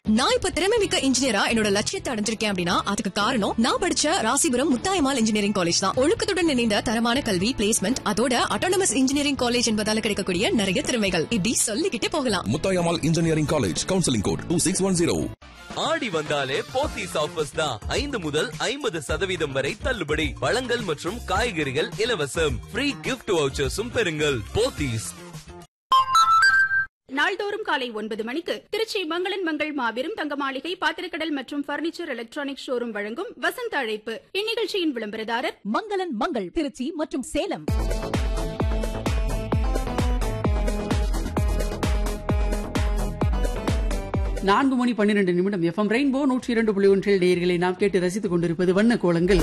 நான் இப்ப திறமை மிக்க இன்ஜினியரா என்னோட லட்சியத்தை அடைஞ்சிருக்கேன் அப்படின்னா அதுக்கு காரணம் நான் படிச்ச ராசிபுரம் முத்தாயமால் இன்ஜினியரிங் காலேஜ் தான் ஒழுக்கத்துடன் இணைந்த தரமான கல்வி பிளேஸ்மெண்ட் அதோட அட்டானமஸ் இன்ஜினியரிங் காலேஜ் என்பதால கிடைக்கக்கூடிய நிறைய திறமைகள் இப்படி சொல்லிக்கிட்டே போகலாம் Muthayammal engineering college counselling code two six one zero Aadi வந்தாலே போத்தீஸ் ஆஃபர்ஸ் தான் ஐந்து முதல் ஐம்பது சதவீதம் வரை தள்ளுபடி பழங்கள் மற்றும் காய்கறிகள் இலவசம் ஃப்ரீ கிஃப்ட் வவுச்சர்ஸும் பெறுங்கள் போத்தீஸ் நாள்தோறும் காலை ஒன்பது மணிக்கு திருச்சி மங்களன் மங்கள் மாபெரும் தங்க மாளிகை பாத்திரக்கடல் மற்றும் பர்னிச்சர் எலக்ட்ரானிக் ஷோரூம் வழங்கும் வசந்த அழைப்பு இந்நிகழ்ச்சியின் விளம்பரதாரர் மங்களன் மங்கள் திருச்சி மற்றும் சேலம் நான்கு மணி பன்னிரண்டு நிமிடம் எஃப்எம் ரெயின்போ நூற்றி இரண்டு புள்ளி ஒன்றில் நேயர்களை நாம் கேட்டு ரசித்துக் கொண்டிருப்பது வண்ண கோலங்கள்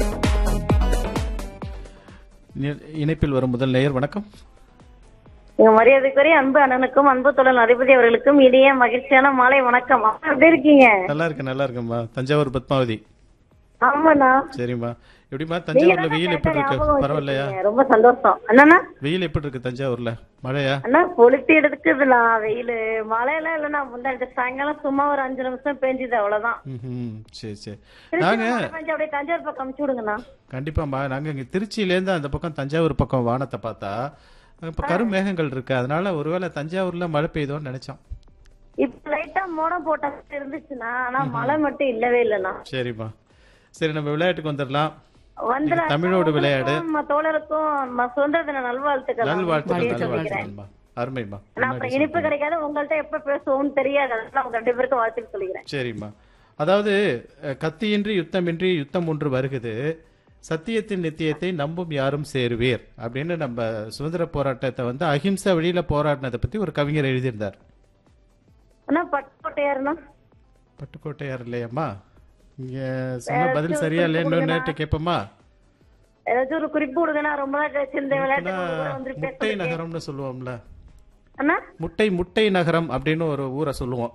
நி- இணைப்பில் வரும் முதல் நேயர் வணக்கம் எங்க மரியாதைக்குரிய அன்பு அண்ணனுக்கும் அன்பு தொழில் அதிபதி அவர்களுக்கும் இனிய மகிழ்ச்சியான மாலை வணக்கம் அம்மா, எப்படி இருக்கீங்க நல்லா இருக்கேன் நல்லா இருக்கேன்மா தஞ்சாவூர் பத்மாவதி ஆமாண்ணா சரிம்மா எப்படிம்மா தஞ்சாவூர்ல வெயில் எப்படி இருக்கு ஞாபகம் பரவாயில்லையா வச்சிருக்கீங்க. ரொம்ப சந்தோஷம் அண்ணா வெயில் எப்படி இருக்கு தஞ்சாவூர்ல மழையா அண்ணா கொளுத்தி எடுக்குதுண்ணா வெயிலு மழையெல்லாம் இல்லைண்ணா முந்தாடி சாயங்காலம் சும்மா ஒரு அஞ்சு நிமிஷம் பெஞ்சுது அவ்வளவுதான் ம்ஹும். சரி சரி திருச்சி நாங்க மழை பெஞ்சு அப்படியே தஞ்சாவூர் பக்கம் அமுச்சு விடுங்கண்ணா கண்டிப்பாம்மா நாங்க இங்க திருச்சியில இருந்து அந்த பக்கம் தஞ்சாவூர் பக்கம் வானத்தை பார்த்தா இப்ப கருமேகங்கள் இருக்கு அதனால ஒருவேளை தஞ்சாவூர்ல மழை பெய்யுதோன்னு நினைச்சோம் இப்ப லைட்டா மோடம் போட்ட மாதிரி இருந்துச்சுண்ணா ஆனா மழை மட்டும் இல்லவே இல்லைண்ணா சரிம்மா சரி நம்ம விளையாட்டுக்கு வந்துடலாம் வந்து இது தமிழோடு விளையாடு நம்ம தோழருக்கும் நம்ம சுதந்திர தின நல்வாழ்த்துக்கள் நல்வாழ்த்துக்கள் அப்படின்னு நல்வாழ்த்துக்கள்மா சொல்லிக்கிறேன். அருமைம்மா நான் அப்புறம் இனிப்பு கிடைக்காது உங்கள்ட்ட எப்ப பேசுவோம்னு தெரியாது அதனால உங்க ரெண்டு பேருக்கும் வாழ்த்துக்கள் சொல்லிக்கிறேன் சரிம்மா அதாவது அஹ், கத்தியின்றி யுத்தமின்றி யுத்தம் ஒன்று வருகுது சத்தியத்தின் நித்தியத்தை நம்பும் யாரும் சேருவீர் அப்படின்னு நம்ம சுதந்திர போராட்டத்தை வந்து அஹிம்சை வழியில போராடினதை பத்தி ஒரு கவிஞர் எழுதியிருந்தார் அண்ணா பட்டுக்கோட்டையாருண்ணா பட்டுக்கோட்டையார் இல்லையம்மா இங்க சொன்ன பதில் சரியா இல்லைன்னு நேற்று கேட்போமா ஏதாச்சும் ஒரு குறிப்பு கொடுங்கண்ணா ரொம்ப நாள் கழிச்சு இந்த விளையாட்டு உங்க கூட வந்து முட்டை பேசுறதுக்கு. நகரம்னு சொல்லுவோம்ல அண்ணா முட்டை முட்டை நகரம் அப்படின்னு ஒரு ஊரை சொல்லுவோம்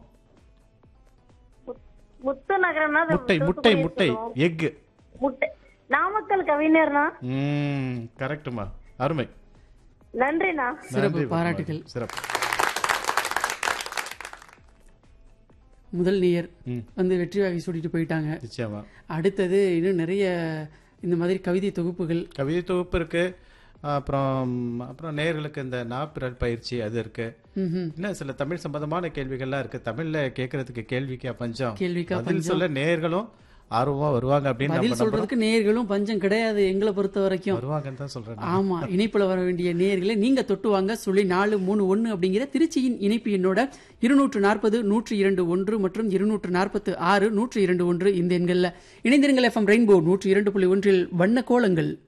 முத்து நகரம்னா அது முட்டை முட்டை தூத்துக்குடியை முட்டை சொல்லுவோம். எக் முட்டை நாமக்கல் கவிஞர்னா ம் கரெக்டுமா அருமை நன்றிண்ணா சிறப்பு நன்றி, பாராட்டுகள் சிறப்பு முதல் நேயர் ம். வந்து வெற்றி வாகை சூட்டிட்டு போயிட்டாங்க நிச்சயமா அடுத்தது இன்னும் நிறைய இந்த மாதிரி கவிதை தொகுப்புகள் கவிதை தொகுப்பு இருக்கு அப்புறம் அப்புறம் நேயர்களுக்கு இந்த நாப்பிரல் பயிற்சி அது இருக்கு ம்ஹும். இன்னும் சில தமிழ் சம்பந்தமான கேள்விகள்லாம் இருக்கு தமிழ்ல கேட்கறதுக்கு கேள்விக்கா பஞ்சம் கேள்விக்கா பதில் பஞ்சம். சொல்ல நேயர்களும் ஆர்வமா வருவாங்க அப்படின்னு பதில் நம்ம நம்புறோம். சொல்றதுக்கு நேயர்களும் பஞ்சம் கிடையாது எங்களை பொறுத்த வரைக்கும் வருவாங்கன்னு தான் சொல்றேன் நான். ஆமா இணைப்புல வர வேண்டிய நேயர்களை நீங்க தொட்டு வாங்க சொல்லி நாலு மூணு ஒன்னு அப்படிங்கிற திருச்சியின் இணைப்பு எண்ணோட இருநூற்று நாற்பது நூற்றி இரண்டு ஒன்று மற்றும் இருநூற்று நாற்பத்து ஆறு நூற்றி இரண்டு ஒன்று இந்த எண்கள்ல இணைந்திருங்கள் எஃப்எம் ரெயின்போ நூற்றி இரண்டு புள்ளி ஒன்றில் வண்ண கோலங்கள்